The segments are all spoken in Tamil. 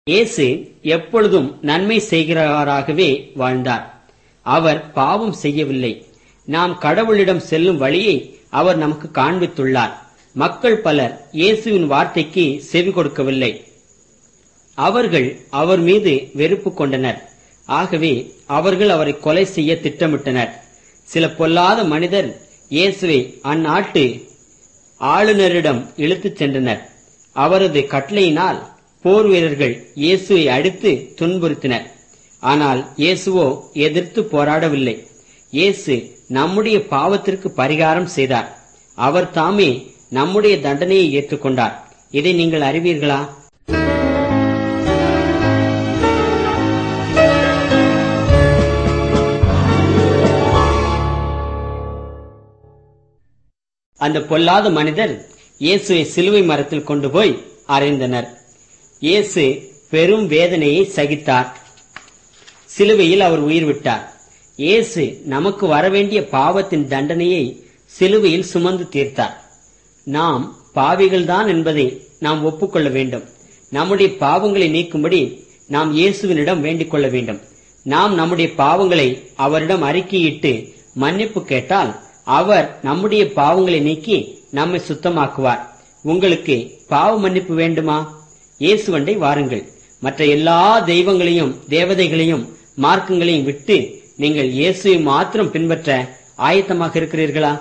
இயேசு எப்பொழுதும் நன்மை செய்கிறவராகவே வாழ்ந்தார் அவர் பாவம் செய்யவில்லை நாம் கடவுளிடம் செல்லும் வழியை அவர் நமக்கு காண்பித்துள்ளார் மக்கள் பலர் இயேசுவின் வார்த்தைக்கு செவி கொடுக்கவில்லை அவர்கள் அவர் மீது வெறுப்பு கொண்டனர் ஆகவே அவர்கள் அவரை கொலை செய்ய திட்டமிட்டனர் சில பொல்லாத மனிதர் இயேசுவை அந்நாட்டு ஆளுநரிடம் இழுத்துச் சென்றனர் அவரது கட்டளையினால் போர் வீரர்கள் இயேசுவை அடித்து துன்புறுத்தினர் ஆனால் இயேசுவோ எதிர்த்து போராடவில்லை இயேசு நம்முடைய பாவத்திற்கு பரிகாரம் செய்தார் அவர் தாமே நம்முடைய தண்டனையை ஏற்றுக்கொண்டார் இதை நீங்கள் அறிவீர்களா அந்த பொல்லாத மனிதர் இயேசுவை சிலுவை மரத்தில் கொண்டு போய் அறைந்தனர் இயேசு பெரும் வேதனையை சகித்தார் சிலுவையில் அவர் உயிர் விட்டார் இயேசு நமக்கு வரவேண்டிய பாவத்தின் தண்டனையை சிலுவையில் சுமந்து தீர்த்தார் நாம் பாவிகள்தான் என்பதை நாம் ஒப்புக்கொள்ள வேண்டும் நம்முடைய பாவங்களை நீக்கும்படி நாம் இயேசுவினிடம் வேண்டிக் கொள்ள வேண்டும் நாம் நம்முடைய பாவங்களை அவரிடம் அறிக்கையிட்டு மன்னிப்பு கேட்டால் அவர் நம்முடைய பாவங்களை நீக்கி நம்மை சுத்தமாக்குவார் உங்களுக்கு பாவ மன்னிப்பு வேண்டுமா இயேசுவண்டை வாருங்கள் மற்ற எல்லா தெய்வங்களையும் தேவதைகளையும் மார்க்கங்களையும் விட்டு நீங்கள் இயேசுவை மாத்திரம் பின்பற்ற ஆயத்தமாக இருக்கிறீர்களா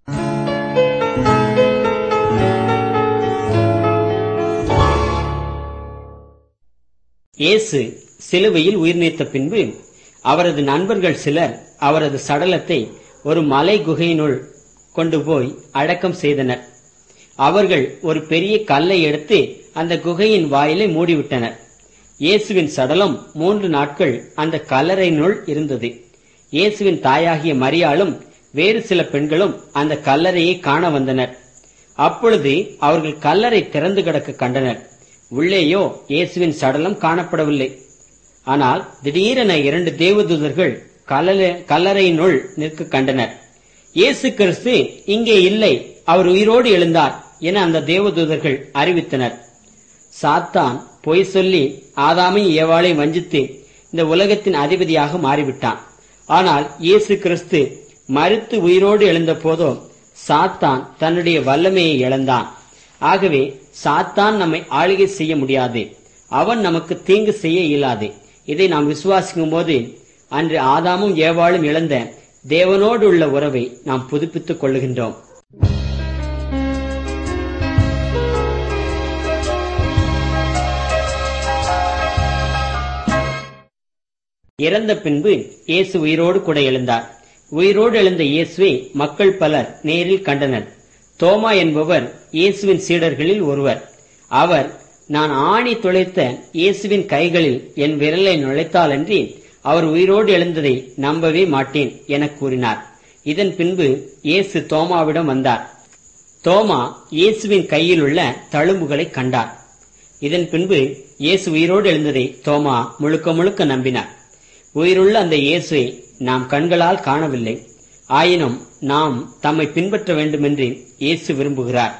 இயேசு சிலுவையில் உயிர் நீத்த பின்பு அவரது நண்பர்கள் சிலர் அவரது சடலத்தை ஒரு மலை குகையினுள் கொண்டு போய் அடக்கம் செய்தனர் அவர்கள் ஒரு பெரிய கல்லை எடுத்து அந்த குகையின் வாயிலை மூடிவிட்டனர் இயேசுவின் சடலம் மூன்று நாட்கள் அந்த கல்லறையினுள் இருந்தது இயேசுவின் தாயாகிய மரியாளும் வேறு சில பெண்களும் அந்த கல்லறையை காண வந்தனர் அப்பொழுது அவர்கள் கல்லறை திறந்து கிடக்க கண்டனர் உள்ளேயோ இயேசுவின் சடலம் காணப்படவில்லை ஆனால் திடீரென இரண்டு தேவதூதர்கள் கல்லறையினுள் நிற்க கண்டனர் இயேசு கிறிஸ்து இங்கே இல்லை அவர் உயிரோடு எழுந்தார் என அந்த தேவதூதர்கள் அறிவித்தனர் சாத்தான் பொய் சொல்லி ஆதாமை ஏவாளை வஞ்சித்து இந்த உலகத்தின் அதிபதியாக மாறிவிட்டான் ஆனால் இயேசு கிறிஸ்து மறுத்து உயிரோடு எழுந்த போதோ சாத்தான் தன்னுடைய வல்லமையை இழந்தான் ஆகவே சாத்தான் நம்மை ஆளுகை செய்ய முடியாது அவன் நமக்கு தீங்கு செய்ய இயலாது இதை நாம் விசுவாசிக்கும் போது அன்று ஆதாமும் ஏவாளும் இழந்த தேவனோடு உள்ள உறவை நாம் புதுப்பித்துக் கொள்ளுகின்றோம் இறந்த பின்பு இயேசு உயிரோடு கூட எழுந்தார் உயிரோடு எழுந்த இயேசுவை மக்கள் பலர் நேரில் கண்டனர் தோமா என்பவர் இயேசுவின் சீடர்களில் ஒருவர் அவர் நான் ஆணி துளைத்த இயேசுவின் கைகளில் என் விரலை நுழைத்தாலன்றி அவர் உயிரோடு எழுந்ததை நம்பவே மாட்டேன் என கூறினார் இதன் பின்பு இயேசு தோமாவிடம் வந்தார் தோமா இயேசுவின் கையில் உள்ள தழும்புகளை கண்டார் இதன் பின்பு இயேசு உயிரோடு எழுந்ததை தோமா முழுக்க முழுக்க நம்பினார் உயிருள்ள அந்த இயேசுவை நாம் கண்களால் காணவில்லை ஆயினும் நாம் தம்மை பின்பற்ற வேண்டுமென்று இயேசு விரும்புகிறார்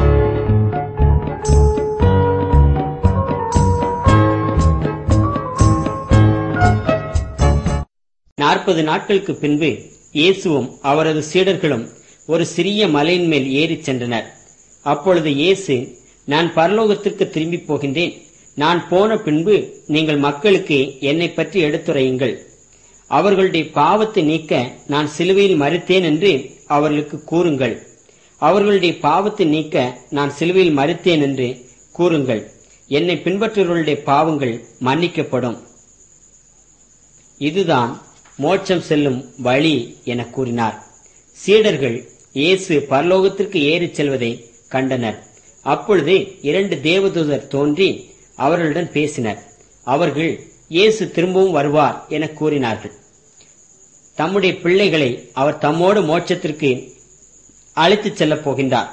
நாற்பது நாட்களுக்கு பின்பு இயேசுவும் அவரது சீடர்களும் ஒரு சிறிய மலையின் மேல் ஏறிச் சென்றனர் அப்பொழுது இயேசு நான் பரலோகத்திற்கு திரும்பி போகின்றேன் நான் போன பின்பு நீங்கள் மக்களுக்கு என்னை பற்றி எடுத்துரையுங்கள் அவர்களுடைய பாவத்தை நீக்க நான் சிலுவையில் மறுத்தேன் என்று அவர்களுக்கு கூறுங்கள் அவர்களுடைய பாவத்தை நீக்க நான் சிலுவையில் மறுத்தேன் என்று கூறுங்கள் என்னை பின்பற்றுபவர்களுடைய பாவங்கள் மன்னிக்கப்படும் இதுதான் மோட்சம் செல்லும் வழி என கூறினார் சீடர்கள் இயேசு பரலோகத்திற்கு ஏறிச் செல்வதை கண்டனர் அப்பொழுது இரண்டு தேவதூதர் தோன்றி அவர்களுடன் பேசினர் அவர்கள் இயேசு திரும்பவும் வருவார் என கூறினார்கள் தம்முடைய பிள்ளைகளை அவர் தம்மோடு மோட்சத்திற்கு அழைத்துச் செல்லப் போகின்றார்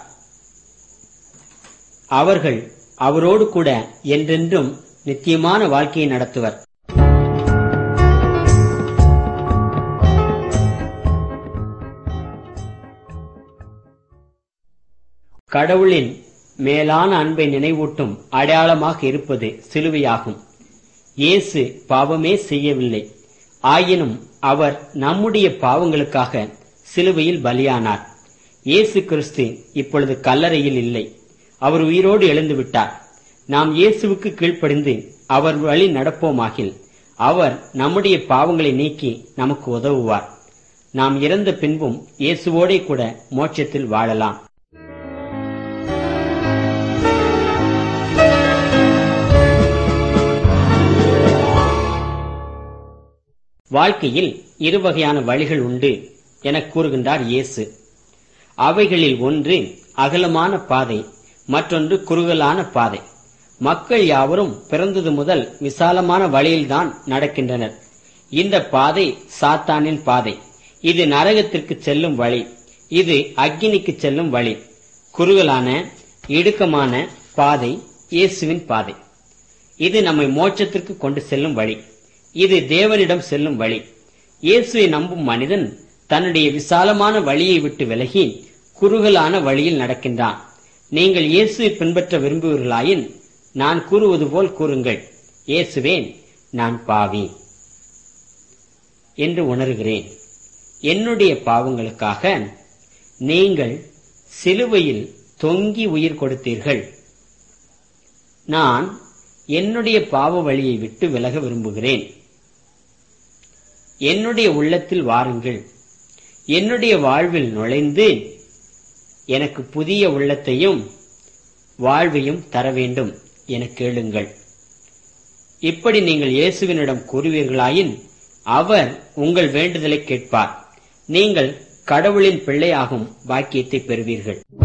அவர்கள் அவரோடு கூட என்றென்றும் நித்தியமான வாழ்க்கையை நடத்துவர் கடவுளின் மேலான அன்பை நினைவூட்டும் அடையாளமாக இருப்பது சிலுவையாகும் இயேசு பாவமே செய்யவில்லை ஆயினும் அவர் நம்முடைய பாவங்களுக்காக சிலுவையில் பலியானார் இயேசு கிறிஸ்து இப்பொழுது கல்லறையில் இல்லை அவர் உயிரோடு எழுந்து விட்டார் நாம் இயேசுவுக்கு கீழ்ப்படிந்து அவர் வழி நடப்போமாகில் அவர் நம்முடைய பாவங்களை நீக்கி நமக்கு உதவுவார் நாம் இறந்த பின்பும் இயேசுவோடே கூட மோட்சத்தில் வாழலாம் வாழ்க்கையில் இரு வகையான வழிகள் உண்டு என கூறுகின்றார் இயேசு அவைகளில் ஒன்று அகலமான பாதை மற்றொன்று குறுகலான பாதை மக்கள் யாவரும் பிறந்தது முதல் விசாலமான வழியில்தான் நடக்கின்றனர் இந்த பாதை சாத்தானின் பாதை இது நரகத்திற்கு செல்லும் வழி இது அக்கினிக்கு செல்லும் வழி குறுகலான இடுக்கமான பாதை இயேசுவின் பாதை இது நம்மை மோட்சத்திற்கு கொண்டு செல்லும் வழி இது தேவனிடம் செல்லும் வழி இயேசுவை நம்பும் மனிதன் தன்னுடைய விசாலமான வழியை விட்டு விலகி குறுகலான வழியில் நடக்கின்றான் நீங்கள் இயேசுவை பின்பற்ற விரும்புவீர்களாயின் நான் கூறுவது போல் கூறுங்கள் இயேசுவேன் நான் பாவி என்று உணர்கிறேன் என்னுடைய பாவங்களுக்காக நீங்கள் சிலுவையில் தொங்கி உயிர் கொடுத்தீர்கள் நான் என்னுடைய பாவ வழியை விட்டு விலக விரும்புகிறேன் என்னுடைய உள்ளத்தில் வாருங்கள் என்னுடைய வாழ்வில் நுழைந்து எனக்கு புதிய உள்ளத்தையும் வாழ்வையும் தர வேண்டும் என கேளுங்கள் இப்படி நீங்கள் இயேசுவினிடம் கூறுவீர்களாயின் அவர் உங்கள் வேண்டுதலை கேட்பார் நீங்கள் கடவுளின் பிள்ளையாகும் பாக்கியத்தை பெறுவீர்கள்